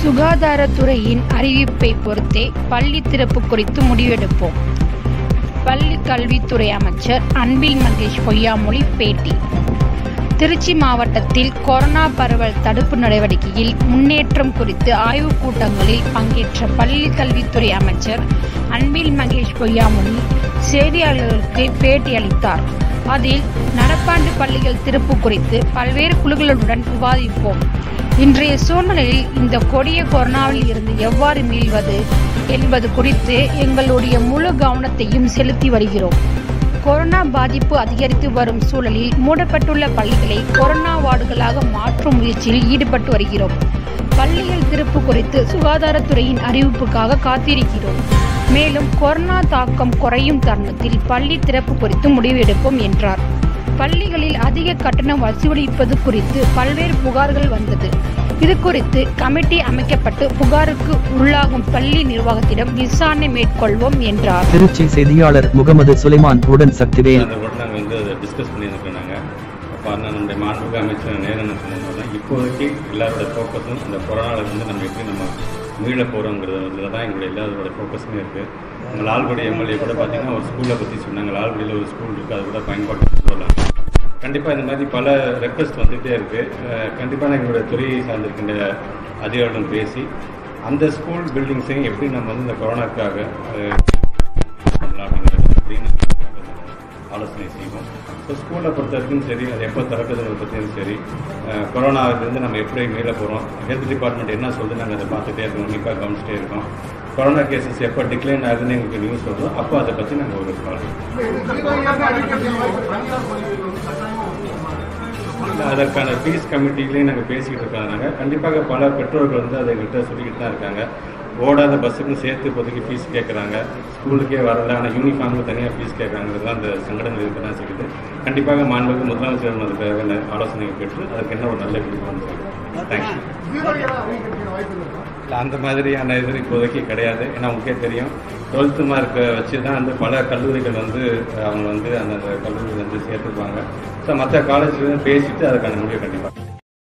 சுகாதாரத்துறையின் அறிவிப்பை பொறுத்தே பள்ளி திறப்பு குறித்து முடிவெடுப்போம் பள்ளி கல்வித்துறை அமைச்சர் அன்பில் மகேஷ் பொய்யாமொழி பேட்டி திருச்சி மாவட்டத்தில் கொரோனா பரவல் தடுப்பு நடவடிக்கையில் முன்னேற்றம் குறித்து ஆய்வுக் கூட்டங்களில் பங்கேற்ற பள்ளி கல்வித்துறை அமைச்சர் அன்பில் மகேஷ் பொய்யாமொழி செய்தியாளர்களுக்கு பேட்டி அளித்தார் அதில் நடப்பாண்டு பள்ளிகள் திறப்பு குறித்து பல்வேறு குழுக்களுடன் விவாதிப்போம் இன்றைய சூழ்நிலையில் இந்த கொடிய கொரோனாவில் இருந்து எவ்வாறு மீள்வது என்பது குறித்து எங்களுடைய முழு கவனத்தையும் செலுத்தி வருகிறோம் கொரோனா பாதிப்பு அதிகரித்து வரும் சூழலில் மூடப்பட்டுள்ள பள்ளிகளை கொரோனா வார்டுகளாக மாற்றும் முயற்சியில் ஈடுபட்டு வருகிறோம் பள்ளிகள் திறப்பு குறித்து சுகாதாரத்துறையின் அறிவிப்புக்காக காத்திருக்கிறோம் மேலும் கொரோனா தாக்கம் குறையும் தருணத்தில் பள்ளி திறப்பு குறித்து முடிவு எடுப்போம் என்றார் பள்ளிகளில் அதிக கட்டணம் வசூலிப்பது குறித்து பல்வேறு புகார்கள் வந்தது இது குறித்து கமிட்டி அமைக்கப்பட்டு புகாருக்கு உள்ளாகும் பள்ளி நிர்வாகத்திடம் விசாரணை மேற்கொள்வோம் என்றார் திருச்சி செய்தியாளர் முகமது சுலைமான் உடன் சக்திவேல் அந்த கூட நாங்கள் வந்து அதை டிஸ்கஸ் பண்ணியிருக்கோம் நாங்கள் அப்போ அண்ணா நம்முடைய மாண்புமிகு அமைச்சர் நேரம் சொன்னோம்னா இப்போதைக்கு எல்லாரோட ஃபோக்கஸும் இந்த கொரோனாவில் வந்து நம்ம எப்படி நம்ம மீள போகிறோங்கிறதுல தான் எங்களுடைய எல்லாரோட ஃபோக்கஸுமே இருக்குது நம்ம லால்குடி எம்எல்ஏ கூட பார்த்தீங்கன்னா ஒரு ஸ்கூலை பற்றி சொன்னாங்க லால்குடியில் ஒரு ஸ்கூல் இருக்குது அது கூட பயன்பாட்டு சொல்லலாம் கண்டிப்பாக இந்த மாதிரி பல ரெக்வஸ்ட் வந்துகிட்டே இருக்குது கண்டிப்பாக நான் எங்களுடைய துறையை சார்ந்திருக்கின்ற அதிகாரிகளுடன் பேசி அந்த ஸ்கூல் பில்டிங்ஸையும் எப்படி நம்ம வந்து இந்த கொரோனாக்காக அஹ், பண்ணலாம் அப்படிங்கிறது அப்படின்னு ஆலோசனை செய்வோம் ஸோ ஸ்கூலை பொறுத்த வரைக்கும் சரி அது எப்போ திறக்குதுங்கிறத பற்றியும் சரி அஹ், கொரோனாவிலிருந்து நம்ம எப்படி மீள போகிறோம் ஹெல்த் டிபார்ட்மெண்ட் என்ன சொல்லுது நாங்கள் அதை பார்த்துட்டே இருக்கோம் உன்னிப்பாக கவனிச்சிட்டே இருக்கோம் கொரோனா கேசஸ் எப்போ டிக்ளைன் ஆகுதுன்னு எங்களுக்கு நியூஸ் வருதோ அப்போ அதை பற்றி நாங்கள் ஒரு கால் இல்ல, அதற்கான ஃபீஸ் கமிட்டிலையும் நாங்கள் பேசிக்கிட்டு இருக்கிறாங்க கண்டிப்பாக பல பெற்றோர்கள் வந்து அதை எங்கள்கிட்ட சொல்லிக்கிட்டு தான் இருக்காங்க ஓடாத பஸ்ஸுக்கும் சேர்த்து இப்போதைக்கு ஃபீஸ் கேட்குறாங்க ஸ்கூலுக்கே வரல ஆனால் யூனிஃபார்முக்கு தனியாக ஃபீஸ் கேட்குறாங்கிறது அந்த சங்கடங்கள் இருக்க தான் செய்யுது கண்டிப்பாக மாண்புக்கு முதலமைச்சர் அதுக்காக ஆலோசனை பெற்று அதுக்கு என்ன ஒரு நல்ல விழிப்புணர்வு செய்யும் தேங்க்யூ இல்லை அந்த மாதிரியான இது இப்போதைக்கு கிடையாது ஏன்னா உங்களுக்கே தெரியும் டுவெல்த்து மார்க்கை வச்சு தான் வந்து பல கல்லூரிகள் வந்து அவங்க வந்து அந்த கல்லூரியில் வந்து சேர்த்துக்குவாங்க ஸோ மற்ற காலேஜ்லேருந்து பேசிட்டு அதுக்கான முடிவு கண்டிப்பாக